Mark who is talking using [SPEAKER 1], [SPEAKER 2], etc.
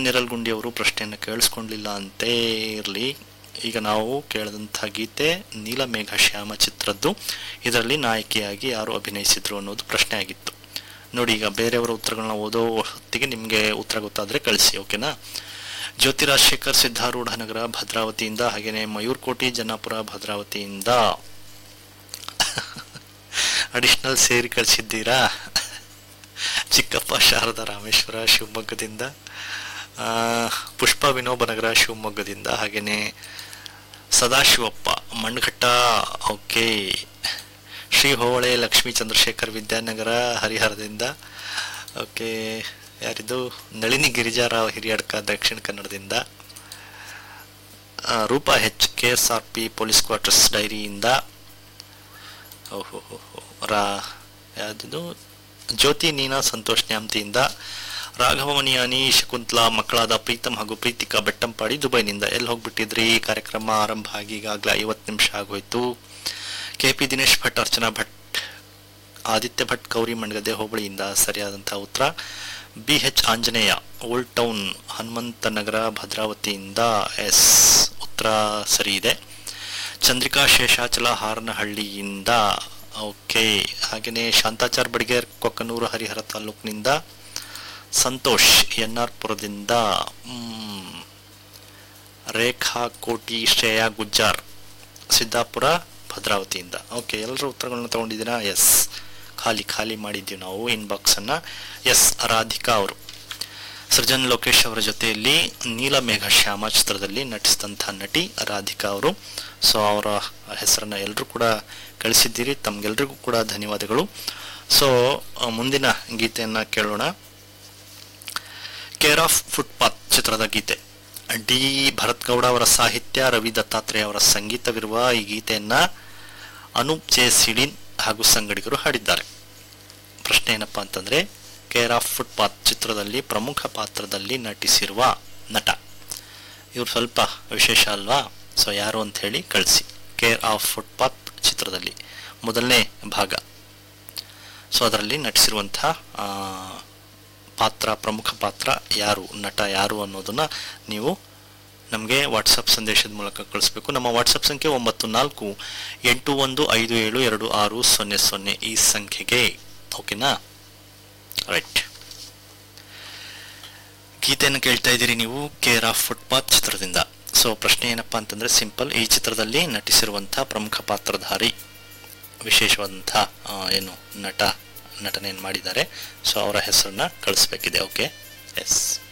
[SPEAKER 1] ನಿರಲ್ಗುಂಡಿ ಅವರು ಪ್ರಶ್ನೆಯನ್ನು ಕೇಳಿಸ್ಕೊಂಡಿಲ್ಲ ಅಂತೇ ಇರಲಿ ಈಗ ನಾವು ಕೇಳಿದಂಥ ಗೀತೆ ನೀಲಮೇಘ ಶ್ಯಾಮ ಚಿತ್ರದ್ದು ಇದರಲ್ಲಿ ನಾಯಕಿಯಾಗಿ ಯಾರು ಅಭಿನಯಿಸಿದ್ರು ಅನ್ನೋದು ಪ್ರಶ್ನೆ ಆಗಿತ್ತು ನೋಡಿ ಈಗ ಬೇರೆಯವರ ಉತ್ತರಗಳನ್ನ ಓದೋ ಹೊತ್ತಿಗೆ ನಿಮಗೆ ಉತ್ತರ ಗೊತ್ತಾದರೆ ಕಳಿಸಿ ಓಕೆನಾ ಜ್ಯೋತಿ ರಾಜಶೇಖರ್ ಸಿದ್ಧಾರೂಢ ನಗರ ಭದ್ರಾವತಿಯಿಂದ ಹಾಗೆಯೇ ಮಯೂರ್ಕೋಟಿ ಜನ್ನಾಪುರ ಭದ್ರಾವತಿಯಿಂದ ಅಡಿಷನಲ್ ಸೇರಿ ಕಳಿಸಿದ್ದೀರಾ ಚಿಕ್ಕಪ್ಪ ಶಾರದಾ ರಾಮೇಶ್ವರ ಶಿವಮೊಗ್ಗದಿಂದ ಆ, ಪುಷ್ಪ ವಿನೋಬನಗರ ಶಿವಮೊಗ್ಗದಿಂದ ಹಾಗೆಯೇ ಸದಾಶಿವಪ್ಪ ಮಣ್ಣಘಟ್ಟ ಓಕೆ ಶ್ರೀ ಹೋಳೆ ಲಕ್ಷ್ಮೀ ಚಂದ್ರಶೇಖರ್ ವಿದ್ಯಾನಗರ ಹರಿಹರದಿಂದ ಓಕೆ ಯಾರಿದು ನಳಿನಿ ಗಿರಿಜಾರಾವ್ ಹಿರಿಯಡ್ಕ ದಕ್ಷಿಣ ಕನ್ನಡದಿಂದ ಆ, Roopa H K S R P police quarters ಡೈರಿಯಿಂದ ಓಹೋ ರಾ ಯಾವುದು ಜ್ಯೋತಿ ನೀನಾ ಸಂತೋಷ್ ನ್ಯಾಮ್ತಿಯಿಂದ ರಾಘವ ಮನಿಯಾನಿ ಶಕುಂತಲಾ ಮಕ್ಕಳಾದ ಪ್ರೀತಮ್ ಹಾಗೂ ಪ್ರೀತಿಕಾ ಬೆಟ್ಟಂಪಾಡಿ ದುಬೈನಿಂದ ಎಲ್ಲಿ ಹೋಗ್ಬಿಟ್ಟಿದ್ರಿ ಕಾರ್ಯಕ್ರಮ ಆರಂಭ ಆಗಿ ಈಗಾಗಲೇ ಐವತ್ತು ನಿಮಿಷ ಆಗೋಯ್ತು ಕೆ ಪಿ ದಿನೇಶ್ ಭಟ್ ಅರ್ಚನಾ ಭಟ್ ಆದಿತ್ಯ ಭಟ್ ಗೌರಿ ಮಂಡಗದ್ದೆ ಹೋಬಳಿಯಿಂದ ಸರಿಯಾದಂಥ ಉತ್ತರ B H Anjaneya old town Hanumanthanagar ಭದ್ರಾವತಿಯಿಂದ ಎಸ್ ಉತ್ತರ ಸರಿ ಇದೆ ಚಂದ್ರಿಕಾ ಶೇಷಾಚಲ ಹಾರನಹಳ್ಳಿಯಿಂದ ಓಕೆ ಹಾಗೆಯೇ ಶಾಂತಾಚಾರ್ ಬಡಿಗೇರ್ ಕೊಕ್ಕನೂರು ಹರಿಹರ ತಾಲೂಕಿನಿಂದ ಸಂತೋಷ್ ಎನ್ ಆರ್ ಪುರದಿಂದ ಮ್, ರೇಖಾ ಕೋಟಿ ಶ್ರೇಯಾ ಗುಜ್ಜಾರ್ ಸಿದ್ದಾಪುರ ಭದ್ರಾವತಿಯಿಂದ ಓಕೆ ಎಲ್ಲರೂ ಉತ್ತರಗಳನ್ನ ತಗೊಂಡಿದ್ದೀರಾ ಎಸ್ ಖಾಲಿ ಖಾಲಿ ಮಾಡಿದ್ದೀವಿ ನಾವು ಇನ್ಬಾಕ್ಸನ್ನು ಎಸ್ ರಾಧಿಕಾ ಅವರು ಸೃಜನ್ ಲೋಕೇಶ್ ಅವರ ಜೊತೆಯಲ್ಲಿ ನೀಲಮೇಘ ಶ್ಯಾಮ ಚಿತ್ರದಲ್ಲಿ ನಟಿಸಿದಂಥ ನಟಿ ರಾಧಿಕಾ ಅವರು ಸೊ ಅವರ ಹೆಸರನ್ನು ಎಲ್ಲರೂ ಕೂಡ ಕಳಿಸಿದ್ದೀರಿ ತಮಗೆಲ್ರಿಗೂ ಕೂಡ ಧನ್ಯವಾದಗಳು ಸೊ ಆ, ಮುಂದಿನ ಗೀತೆಯನ್ನು ಕೇಳೋಣ ಕೇರ್ ಆಫ್ ಫುಟ್ಪಾತ್ ಚಿತ್ರದ ಗೀತೆ ಡಿ ಭರತ್ ಗೌಡ ಅವರ ಸಾಹಿತ್ಯ ರವಿ ದತ್ತಾತ್ರೇಯ ಅವರ ಸಂಗೀತವಿರುವ ಈ ಗೀತೆಯನ್ನ ಅನೂಪ್ ಜೆ ಸಿಡಿನ್ ಹಾಗೂ ಸಂಗಡಿಗರು ಹಾಡಿದ್ದಾರೆ ಪ್ರಶ್ನೆ ಏನಪ್ಪಾ ಅಂತಂದ್ರೆ ಕೇರ್ ಆಫ್ ಫುಟ್ಪಾತ್ ಚಿತ್ರದಲ್ಲಿ ಪ್ರಮುಖ ಪಾತ್ರದಲ್ಲಿ ನಟಿಸಿರುವ ನಟ ಇವ್ರು ಸ್ವಲ್ಪ ವಿಶೇಷ ಅಲ್ವಾ ಸೊ ಯಾರು ಅಂತ ಹೇಳಿ ಕಳಿಸಿ ಕೇರ್ ಆಫ್ ಫುಟ್ಪಾತ್ ಚಿತ್ರದಲ್ಲಿ ಮೊದಲನೇ ಭಾಗ ಸೊ ಅದರಲ್ಲಿ ನಟಿಸಿರುವಂತಹ ಆ, ಪಾತ್ರ ಪ್ರಮುಖ ಪಾತ್ರ ಯಾರು ನಟ ಯಾರು ಅನ್ನೋದನ್ನ ನೀವು ನಮಗೆ ವಾಟ್ಸಪ್ ಸಂದೇಶದ ಮೂಲಕ ಕಳಿಸ್ಬೇಕು ನಮ್ಮ ವಾಟ್ಸಪ್ ಸಂಖ್ಯೆ ಒಂಬತ್ತು ನಾಲ್ಕು ಎಂಟು ಒಂದು ಐದು ಏಳು ಎರಡು ಆರು ಸೊನ್ನೆ ಸೊನ್ನೆ ಈ ಸಂಖ್ಯೆಗೆ ಓಕೆನಾ ರೈಟ್ ಗೀತೆಯನ್ನು ಕೇಳ್ತಾ ಇದ್ದೀರಿ ನೀವು ಕೇರ್ ಆಫ್ ಫುಟ್ಪಾತ್ ಚಿತ್ರದಿಂದ ಸೊ ಪ್ರಶ್ನೆ ಏನಪ್ಪಾ ಅಂತಂದ್ರೆ ಸಿಂಪಲ್ ಈ ಚಿತ್ರದಲ್ಲಿ ನಟಿಸಿರುವಂತಹ ಪ್ರಮುಖ ಪಾತ್ರಧಾರಿ ವಿಶೇಷವಾದಂಥ ಆ, ಏನು ನಟ ನಟನೆಯನ್ನು ಮಾಡಿದ್ದಾರೆ ಸೊ ಅವರ ಹೆಸರನ್ನ ಕಳಿಸ್ಬೇಕಿದೆ ಓಕೆ ಎಸ್